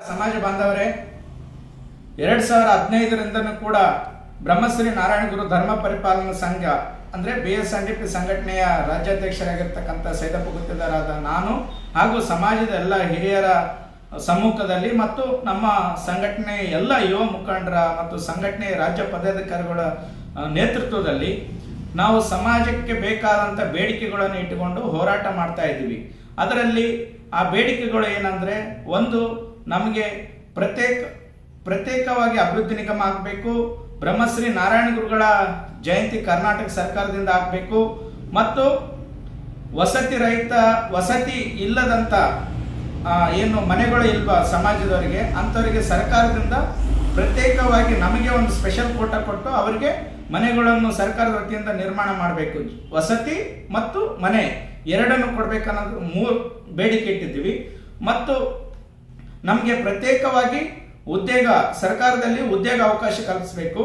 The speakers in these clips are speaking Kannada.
ಸಮಾಜ ಬಾಂಧವರೇ ಎರಡ್ ಸಾವಿರ ಹದಿನೈದರಿಂದನೂ ಕೂಡ ಬ್ರಹ್ಮಶ್ರೀ ನಾರಾಯಣ ಗುರು ಧರ್ಮ ಪರಿಪಾಲನಾ ಸಂಘ ಅಂದ್ರೆ B S N D P ಸಂಘಟನೆಯ ರಾಜ್ಯಾಧ್ಯಕ್ಷರಾಗಿರ್ತಕ್ಕಂಥ ಸೈದಪ್ಪ ಗುತ್ತಿದಾರಾದ ನಾನು ಹಾಗೂ ಸಮಾಜದ ಎಲ್ಲ ಹಿರಿಯರ ಸಮ್ಮುಖದಲ್ಲಿ ಮತ್ತು ನಮ್ಮ ಸಂಘಟನೆಯ ಎಲ್ಲ ಯುವ ಮುಖಂಡರ ಮತ್ತು ಸಂಘಟನೆಯ ರಾಜ್ಯ ಪದಾಧಿಕಾರಿಗಳ ಆ, ನೇತೃತ್ವದಲ್ಲಿ ನಾವು ಸಮಾಜಕ್ಕೆ ಬೇಕಾದಂಥ ಬೇಡಿಕೆಗಳನ್ನು ಇಟ್ಟುಕೊಂಡು ಹೋರಾಟ ಮಾಡ್ತಾ ಇದ್ದೀವಿ ಅದರಲ್ಲಿ ಆ ಬೇಡಿಕೆಗಳು ಏನಂದ್ರೆ ಒಂದು ನಮಗೆ ಪ್ರತ್ಯೇಕ ಪ್ರತ್ಯೇಕವಾಗಿ ಅಭಿವೃದ್ಧಿ ನಿಗಮ ಆಗಬೇಕು ಬ್ರಹ್ಮಶ್ರೀ ನಾರಾಯಣ ಗುರುಗಳ ಜಯಂತಿ ಕರ್ನಾಟಕ ಸರ್ಕಾರದಿಂದ ಆಗಬೇಕು ಮತ್ತು ವಸತಿ ರಹಿತ ವಸತಿ ಇಲ್ಲದಂತ ಆ, ಏನು ಮನೆಗಳು ಇಲ್ವಾ ಸಮಾಜದವರಿಗೆ ಅಂಥವರಿಗೆ ಸರ್ಕಾರದಿಂದ ಪ್ರತ್ಯೇಕವಾಗಿ ನಮಗೆ ಒಂದು ಸ್ಪೆಷಲ್ ಕೋಟ ಕೊಟ್ಟು ಅವರಿಗೆ ಮನೆಗಳನ್ನು ಸರ್ಕಾರದ ವತಿಯಿಂದ ನಿರ್ಮಾಣ ಮಾಡಬೇಕು ವಸತಿ ಮತ್ತು ಮನೆ ಎರಡನ್ನು ಕೊಡ್ಬೇಕನ್ನೋದು ಮೂರು ಬೇಡಿಕೆ ಇಟ್ಟಿದ್ದೀವಿ ಮತ್ತು ನಮಗೆ ಪ್ರತ್ಯೇಕವಾಗಿ ಉದ್ಯೋಗ ಸರ್ಕಾರದಲ್ಲಿ ಉದ್ಯೋಗ ಅವಕಾಶ ಕಲ್ಪಿಸಬೇಕು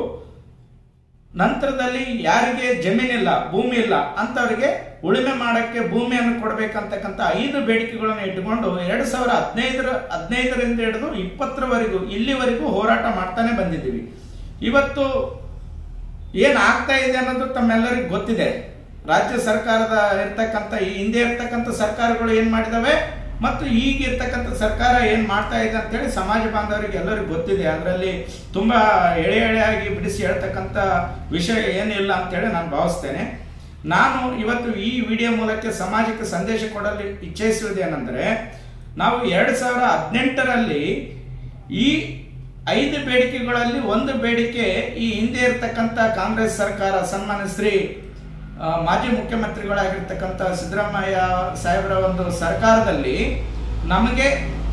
ನಂತರದಲ್ಲಿ ಯಾರಿಗೆ ಜಮೀನಿಲ್ಲ ಭೂಮಿ ಇಲ್ಲ ಅಂತವರಿಗೆ ಉಳುಮೆ ಮಾಡಕ್ಕೆ ಭೂಮಿಯನ್ನು ಕೊಡಬೇಕಂತಕ್ಕಂಥ ಐದು ಬೇಡಿಕೆಗಳನ್ನು ಇಟ್ಟುಕೊಂಡು ಎರಡ್ ಸಾವಿರ ಹದಿನೈದರ ಹದಿನೈದರಿಂದ ಹಿಡಿದು ಇಪ್ಪತ್ತರವರೆಗೂ ಇಲ್ಲಿವರೆಗೂ ಹೋರಾಟ ಮಾಡ್ತಾನೆ ಬಂದಿದ್ದೀವಿ ಇವತ್ತು ಏನ್ ಆಗ್ತಾ ಇದೆ ಅನ್ನೋದು ತಮ್ಮೆಲ್ಲರಿಗೂ ಗೊತ್ತಿದೆ ರಾಜ್ಯ ಸರ್ಕಾರದ ಇರ್ತಕ್ಕಂಥ ಈ ಹಿಂದೆ ಇರ್ತಕ್ಕಂಥ ಸರ್ಕಾರಗಳು ಏನ್ ಮಾಡಿದಾವೆ ಮತ್ತು ಈಗ ಇರ್ತಕ್ಕಂಥ ಸರ್ಕಾರ ಏನ್ ಮಾಡ್ತಾ ಇದೆ ಅಂತೇಳಿ ಸಮಾಜ ಬಾಂಧವರಿಗೆ ಎಲ್ಲರಿಗೂ ಗೊತ್ತಿದೆ ಅದರಲ್ಲಿ ತುಂಬಾ ಎಳೆ ಎಳೆಯಾಗಿ ಬಿಡಿಸಿ ಹೇಳ್ತಕ್ಕಂಥ ವಿಷಯ ಏನಿಲ್ಲ ಅಂತೇಳಿ ನಾನು ಭಾವಿಸ್ತೇನೆ ನಾನು ಇವತ್ತು ಈ ವಿಡಿಯೋ ಮೂಲಕ ಸಮಾಜಕ್ಕೆ ಸಂದೇಶ ಕೊಡಲು ಇಚ್ಛಿಸುವುದೇನೆಂದರೆ ನಾವು ಎರಡ್ ಸಾವಿರ ಹದಿನೆಂಟರಲ್ಲಿ ಈ ಐದು ಬೇಡಿಕೆಗಳಲ್ಲಿ ಒಂದು ಬೇಡಿಕೆ ಈ ಹಿಂದೆ ಇರ್ತಕ್ಕಂಥ ಕಾಂಗ್ರೆಸ್ ಸರ್ಕಾರ ಸನ್ಮಾನ್ಯ ಶ್ರೀ ಆ, ಮಾಜಿ ಮುಖ್ಯಮಂತ್ರಿಗಳಾಗಿರ್ತಕ್ಕಂಥ ಸಿದ್ದರಾಮಯ್ಯ ಸಾಹೇಬರ ಒಂದು ಸರ್ಕಾರದಲ್ಲಿ ನಮಗೆ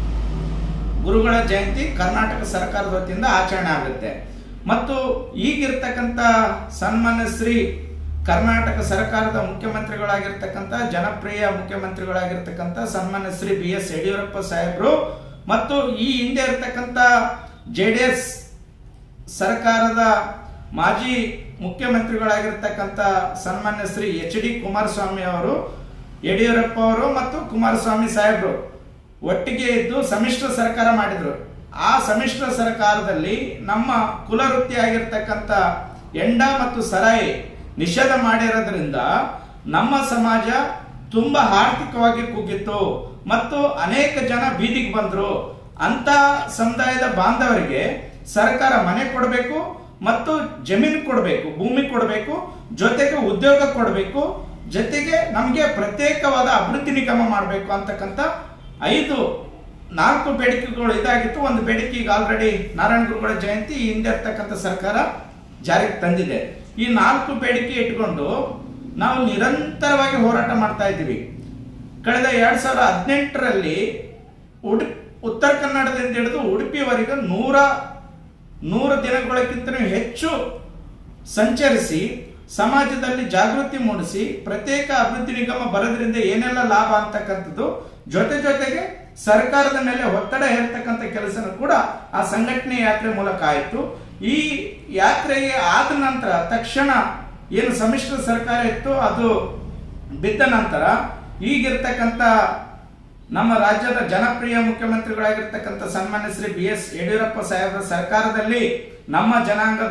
ಗುರುಗಳ ಜಯಂತಿ ಕರ್ನಾಟಕ ಸರ್ಕಾರದ ವತಿಯಿಂದ ಆಚರಣೆ ಆಗುತ್ತೆ ಮತ್ತು ಈಗಿರ್ತಕ್ಕಂಥ ಸನ್ಮಾನ್ಯ ಶ್ರೀ ಕರ್ನಾಟಕ ಸರ್ಕಾರದ ಮುಖ್ಯಮಂತ್ರಿಗಳಾಗಿರ್ತಕ್ಕಂಥ ಜನಪ್ರಿಯ ಮುಖ್ಯಮಂತ್ರಿಗಳಾಗಿರ್ತಕ್ಕಂಥ ಸನ್ಮಾನ್ಯ ಶ್ರೀ ಬಿ ಎಸ್ ಯಡಿಯೂರಪ್ಪ ಸಾಹೇಬರು ಮತ್ತು ಈ ಹಿಂದೆ ಇರ್ತಕ್ಕಂಥ ಜೆ ಡಿ ಎಸ್ ಸರ್ಕಾರದ ಮಾಜಿ ಮುಖ್ಯಮಂತ್ರಿಗಳಾಗಿರ್ತಕ್ಕಂಥ ಸನ್ಮಾನ್ಯ ಶ್ರೀ ಎಚ್ ಡಿ ಕುಮಾರಸ್ವಾಮಿ ಅವರು ಯಡಿಯೂರಪ್ಪ ಅವರು ಮತ್ತು ಕುಮಾರಸ್ವಾಮಿ ಸಾಹೇಬರು ಒಟ್ಟಿಗೆ ಇದ್ದು ಸಮ್ಮಿಶ್ರ ಸರ್ಕಾರ ಮಾಡಿದ್ರು ಆ ಸಮ್ಮಿಶ್ರ ಸರ್ಕಾರದಲ್ಲಿ ನಮ್ಮ ಕುಲವೃತ್ತಿ ಆಗಿರ್ತಕ್ಕಂಥ ಎಂಡ ಮತ್ತು ಸರಾಯಿ ನಿಷೇಧ ಮಾಡಿರೋದ್ರಿಂದ ನಮ್ಮ ಸಮಾಜ ತುಂಬಾ ಆರ್ಥಿಕವಾಗಿ ಕುಗ್ಗಿತ್ತು ಮತ್ತು ಅನೇಕ ಜನ ಬೀದಿಗೆ ಬಂದ್ರು ಅಂತ ಸಮುದಾಯದ ಬಾಂಧವರಿಗೆ ಸರ್ಕಾರ ಮನೆ ಕೊಡಬೇಕು ಮತ್ತು ಜಮೀನು ಕೊಡಬೇಕು ಭೂಮಿ ಕೊಡಬೇಕು ಜೊತೆಗೆ ಉದ್ಯೋಗ ಕೊಡಬೇಕು ಜೊತೆಗೆ ನಮಗೆ ಪ್ರತ್ಯೇಕವಾದ ಅಭಿವೃದ್ಧಿ ನಿಗಮ ಮಾಡಬೇಕು ಅಂತಕ್ಕಂಥ ಐದು ನಾಲ್ಕು ಬೇಡಿಕೆಗಳು ಇದಾಗಿತ್ತು ಒಂದು ಬೇಡಿಕೆ ಈಗ ಆಲ್ರೆಡಿ ನಾರಾಯಣ ಗುರುಗಳ ಜಯಂತಿ ಈ ಹಿಂದೆ ಇರ್ತಕ್ಕಂಥ ಸರ್ಕಾರ ಜಾರಿಗೆ ತಂದಿದೆ ಈ ನಾಲ್ಕು ಬೇಡಿಕೆ ಇಟ್ಕೊಂಡು ನಾವು ನಿರಂತರವಾಗಿ ಹೋರಾಟ ಮಾಡ್ತಾ ಇದ್ದೀವಿ ಕಳೆದ ಎರಡ್ ಸಾವಿರದ ಹದಿನೆಂಟರಲ್ಲಿ ಉಡುಪಿ ಉತ್ತರ ಕನ್ನಡದಿಂದ ಹಿಡಿದು ಉಡುಪಿಯವರೆಗೆ ನೂರ ನೂರು ದಿನಗಳಕ್ಕಿಂತ ಹೆಚ್ಚು ಸಂಚರಿಸಿ ಸಮಾಜದಲ್ಲಿ ಜಾಗೃತಿ ಮೂಡಿಸಿ ಪ್ರತ್ಯೇಕ ಅಭಿವೃದ್ಧಿ ನಿಗಮ ಬರೋದ್ರಿಂದ ಏನೆಲ್ಲ ಲಾಭ ಅಂತಕ್ಕಂಥದ್ದು ಜೊತೆ ಜೊತೆಗೆ ಸರ್ಕಾರದ ಮೇಲೆ ಒತ್ತಡ ಹೇರ್ತಕ್ಕಂಥ ಕೆಲಸನೂ ಕೂಡ ಆ ಸಂಘಟನೆ ಯಾತ್ರೆ ಮೂಲಕ ಆಯಿತು ಈ ಯಾತ್ರೆಗೆ ಆದ ನಂತರ ತಕ್ಷಣ ಏನು ಸಮ್ಮಿಶ್ರ ಸರ್ಕಾರ ಇತ್ತು ಅದು ಬಿದ್ದ ನಂತರ ಈಗಿರ್ತಕ್ಕಂಥ ನಮ್ಮ ರಾಜ್ಯದ ಜನಪ್ರಿಯ ಮುಖ್ಯಮಂತ್ರಿಗಳಾಗಿರ್ತಕ್ಕಂಥ ಸನ್ಮಾನ್ಯ ಶ್ರೀ ಬಿ ಎಸ್ ಯಡಿಯೂರಪ್ಪ ಸಾಹೇಬರ ಸರ್ಕಾರದಲ್ಲಿ ನಮ್ಮ ಜನಾಂಗದ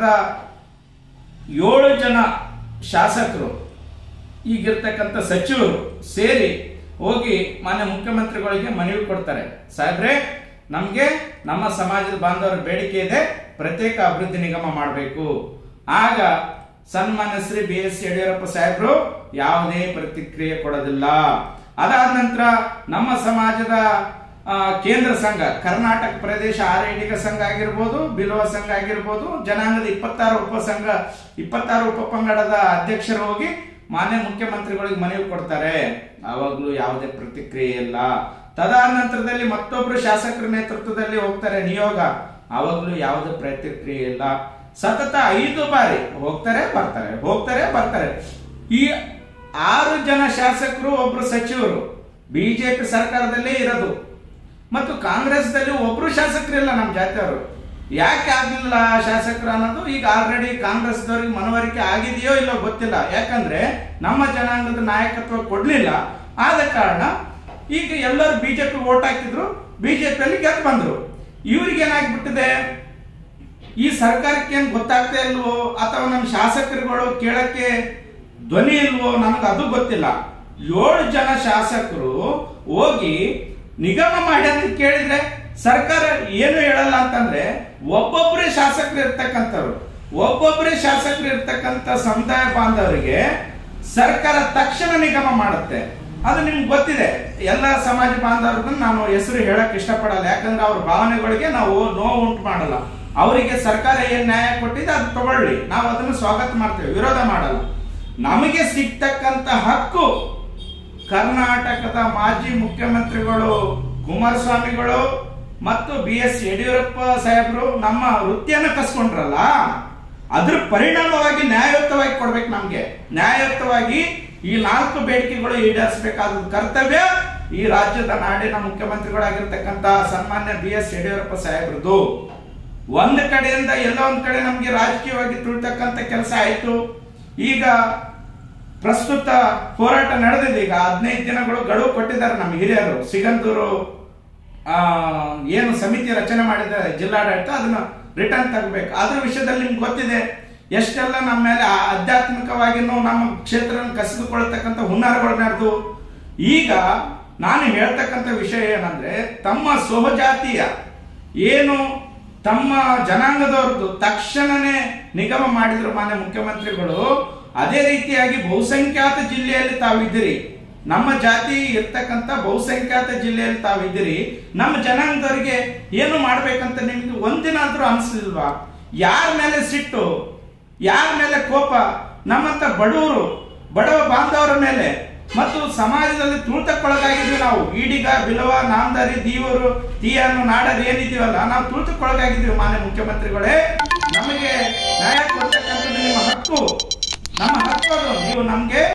ಏಳು ಜನ ಶಾಸಕರು ಈಗಿರ್ತಕ್ಕಂಥ ಸಚಿವರು ಸೇರಿ ಹೋಗಿ ಮಾನ್ಯ ಮುಖ್ಯಮಂತ್ರಿಗಳಿಗೆ ಮನವಿ ಕೊಡ್ತಾರೆ ಸಾಹೇಬ್ರೆ ನಮಗೆ ನಮ್ಮ ಸಮಾಜದ ಬಾಂಧವರ ಬೇಡಿಕೆ ಇದೆ ಪ್ರತ್ಯೇಕ ಅಭಿವೃದ್ಧಿ ನಿಗಮ ಮಾಡಬೇಕು ಆಗ ಸನ್ಮಾನ್ಯ ಶ್ರೀ ಬಿ ಎಸ್ ಯಡಿಯೂರಪ್ಪ ಸಾಹೇಬರು ಯಾವುದೇ ಪ್ರತಿಕ್ರಿಯೆ ಕೊಡೋದಿಲ್ಲ ಅದಾದ ನಂತರ ನಮ್ಮ ಸಮಾಜದ ಆ, ಕೇಂದ್ರ ಸಂಘ ಕರ್ನಾಟಕ ಪ್ರದೇಶ ಆರೈಡಿಗ ಸಂಘ ಆಗಿರ್ಬೋದು ಬಿಲ್ವ ಸಂಘ ಆಗಿರ್ಬೋದು ಜನಾಂಗದ ಇಪ್ಪತ್ತಾರು ಉಪಸಂಘ ಇಪ್ಪತ್ತಾರು ಉಪಪಂಗಡದ ಅಧ್ಯಕ್ಷರು ಹೋಗಿ ಮಾನ್ಯ ಮುಖ್ಯಮಂತ್ರಿಗಳಿಗೆ ಮನವಿ ಕೊಡ್ತಾರೆ ಆವಾಗ್ಲೂ ಯಾವುದೇ ಪ್ರತಿಕ್ರಿಯೆ ಇಲ್ಲ ತದಾದ ನಂತರದಲ್ಲಿ ಮತ್ತೊಬ್ರು ಶಾಸಕರ ನೇತೃತ್ವದಲ್ಲಿ ಹೋಗ್ತಾರೆ ನಿಯೋಗ ಆವಾಗ್ಲೂ ಯಾವುದೇ ಪ್ರತಿಕ್ರಿಯೆ ಇಲ್ಲ ಸತತ ಐದು ಬಾರಿ ಹೋಗ್ತಾರೆ ಬರ್ತಾರೆ ಹೋಗ್ತಾರೆ ಬರ್ತಾರೆ ಈ ಆರು ಜನ ಶಾಸಕರು ಒಬ್ರು ಸಚಿವರು ಬಿಜೆಪಿ ಸರ್ಕಾರದಲ್ಲೇ ಇರೋದು ಮತ್ತು ಕಾಂಗ್ರೆಸ್ದಲ್ಲಿ ಒಬ್ರು ಶಾಸಕರಿಲ್ಲ ನಮ್ಮ ಜಾತಿಯವರು ಯಾಕೆ ಆಗ್ಲಿಲ್ಲ ಶಾಸಕರು ಅನ್ನೋದು ಈಗ ಆಲ್ರೆಡಿ ಕಾಂಗ್ರೆಸ್ದವ್ರಿಗೆ ಮನವರಿಕೆ ಆಗಿದೆಯೋ ಇಲ್ಲೋ ಗೊತ್ತಿಲ್ಲ ಯಾಕಂದ್ರೆ ನಮ್ಮ ಜನಾಂಗದ ನಾಯಕತ್ವ ಕೊಡ್ಲಿಲ್ಲ ಆದ ಕಾರಣ ಈಗ ಎಲ್ಲರೂ ಬಿಜೆಪಿ ಓಟ್ ಹಾಕಿದ್ರು ಬಿಜೆಪಿಯಲ್ಲಿ ಗೆದ್ದು ಬಂದ್ರು ಇವ್ರಿಗೆ ಏನಾಗ್ಬಿಟ್ಟಿದೆ ಈ ಸರ್ಕಾರಕ್ಕೆ ಏನ್ ಗೊತ್ತಾಗ್ತಾ ಇಲ್ವೋ ಅಥವಾ ನಮ್ಮ ಶಾಸಕರುಗಳು ಕೇಳಕ್ಕೆ ಧ್ವನಿ ಇಲ್ವೋ ನಮ್ಗೆ ಅದು ಗೊತ್ತಿಲ್ಲ ಏಳು ಜನ ಶಾಸಕರು ಹೋಗಿ ನಿಗಮ ಮಾಡಿ ಅಂತ ಕೇಳಿದ್ರೆ ಸರ್ಕಾರ ಏನು ಹೇಳಲ್ಲ ಅಂತಂದ್ರೆ ಒಬ್ಬೊಬ್ಬರೇ ಶಾಸಕರು ಇರ್ತಕ್ಕಂಥವ್ರು ಒಬ್ಬೊಬ್ಬರೇ ಶಾಸಕರು ಇರ್ತಕ್ಕಂಥ ಸಮುದಾಯ ಬಾಂಧವರಿಗೆ ಸರ್ಕಾರ ತಕ್ಷಣ ನಿಗಮ ಮಾಡುತ್ತೆ ಅದು ನಿಮ್ಗೆ ಗೊತ್ತಿದೆ ಎಲ್ಲ ಸಮಾಜ ಬಾಂಧವರಿಗೂ ನಾನು ಹೆಸರು ಹೇಳಕ್ ಇಷ್ಟಪಡಲ್ಲ ಯಾಕಂದ್ರೆ ಅವ್ರ ಭಾವನೆಗಳಿಗೆ ನಾವು ನೋವು ಉಂಟು ಮಾಡಲ್ಲ ಅವರಿಗೆ ಸರ್ಕಾರ ಏನ್ ನ್ಯಾಯ ಕೊಟ್ಟಿದೆ ಅದು ತಗೊಳ್ಳಿ ನಾವು ಅದನ್ನು ಸ್ವಾಗತ ಮಾಡ್ತೇವೆ ವಿರೋಧ ಮಾಡಲ್ಲ ನಮಗೆ ಸಿಗ್ತಕ್ಕಂತ ಹಕ್ಕು ಕರ್ನಾಟಕದ ಮಾಜಿ ಮುಖ್ಯಮಂತ್ರಿಗಳು ಕುಮಾರಸ್ವಾಮಿಗಳು ಮತ್ತು ಬಿ ಎಸ್ ಯಡಿಯೂರಪ್ಪ ಸಾಹೇಬರು ನಮ್ಮ ವೃತ್ತಿಯನ್ನು ಕಸ್ಕೊಂಡ್ರಲ್ಲ ಅದ್ರ ಪರಿಣಾಮವಾಗಿ ನ್ಯಾಯಯುತವಾಗಿ ಕೊಡ್ಬೇಕು ನಮ್ಗೆ ನ್ಯಾಯಯುತವಾಗಿ ಈ ನಾಲ್ಕು ಬೇಡಿಕೆಗಳು ಈಡೇರಿಸಬೇಕಾದ ಕರ್ತವ್ಯ ಈ ರಾಜ್ಯದ ನಾಡಿನ ಮುಖ್ಯಮಂತ್ರಿಗಳಾಗಿರ್ತಕ್ಕಂತ ಸನ್ಮಾನ್ಯ ಬಿ ಎಸ್ ಯಡಿಯೂರಪ್ಪ ಸಾಹೇಬ್ರದ್ದು ಒಂದ್ ಕಡೆಯಿಂದ ಎಲ್ಲೋ ಒಂದ್ ಕಡೆ ನಮ್ಗೆ ರಾಜಕೀಯವಾಗಿ ತುಳಿತಕ್ಕಂತ ಕೆಲಸ ಆಯ್ತು ಈಗ ಪ್ರಸ್ತುತ ಹೋರಾಟ ನಡೆದಿದೆ ಈಗ ಹದಿನೈದು ದಿನಗಳು ಗಡುವು ಕೊಟ್ಟಿದ್ದಾರೆ ನಮ್ಮ ಹಿರಿಯರು ಸಿಗಂದೂರು ಆ, ಏನು ಸಮಿತಿ ರಚನೆ ಮಾಡಿದ್ದಾರೆ ಜಿಲ್ಲಾಡಳಿತ ಅದನ್ನ ರಿಟರ್ನ್ ತಗಬೇಕು ಅದ್ರ ವಿಷಯದಲ್ಲಿ ನಿಮ್ಗೆ ಗೊತ್ತಿದೆ ಎಷ್ಟೆಲ್ಲ ನಮ್ಮ ಮೇಲೆ ಆ- ಆಧ್ಯಾತ್ಮಿಕವಾಗಿನೂ ನಮ್ಮ ಕ್ಷೇತ್ರವನ್ನು ಕಸಿದುಕೊಳ್ತಕ್ಕಂಥ ಹುನ್ನಾರಗಳು ನಡೆದು ಈಗ ನಾನು ಹೇಳ್ತಕ್ಕಂಥ ವಿಷಯ ಏನಂದ್ರೆ ತಮ್ಮ ಸೋಹಜಾತಿಯ ಏನು ತಮ್ಮ ಜನಾಂಗದವ್ರದ್ದು ತಕ್ಷಣನೇ ನಿಗಮ ಮಾಡಿದ್ರು ಮಾನ್ಯ ಮುಖ್ಯಮಂತ್ರಿಗಳು ಅದೇ ರೀತಿಯಾಗಿ ಬಹುಸಂಖ್ಯಾತ ಜಿಲ್ಲೆಯಲ್ಲಿ ತಾವಿದ್ದೀರಿ ನಮ್ಮ ಜಾತಿ ಇರ್ತಕ್ಕಂಥ ಬಹುಸಂಖ್ಯಾತ ಜಿಲ್ಲೆಯಲ್ಲಿ ತಾವಿದ್ದೀರಿ ನಮ್ಮ ಜನಾಂಗದವರಿಗೆ ಏನು ಮಾಡ್ಬೇಕಂತ ನಿಮ್ಗೆ ಒಂದಿನಾದ್ರೂ ಅನ್ಸಲಿಲ್ವಾ ಯಾರ ಮೇಲೆ ಸಿಟ್ಟು ಯಾರ ಮೇಲೆ ಕೋಪ ನಮ್ಮಂತ ಬಡವರು ಬಡವ ಬಾಂಧವರ ಮೇಲೆ ಮತ್ತು ಸಮಾಜದಲ್ಲಿ ತುಳಿತಕ್ಕೊಳಗಾಗಿದ್ವಿ ನಾವು ಈಡಿಗ ಬಿಲವ ನಾಮದಾರಿ ದೀವರು ತೀಯನ್ನು ನಾಡರು ಏನಿದೀವಲ್ಲ ನಾವು ತುಳಿತಕ್ಕೊಳಗಾಗಿದ್ವಿ ಮಾನ್ಯ ಮುಖ್ಯಮಂತ್ರಿಗಳೇ ನಮಗೆ ನ್ಯಾಯ ಕೊಡ್ತಕ್ಕಂಥದ್ದು ನಿಮ್ಮ ಹಕ್ಕು ನಮ್ಮ ಹಕ್ಕು ಅದು ನೀವು ನಮ್ಗೆ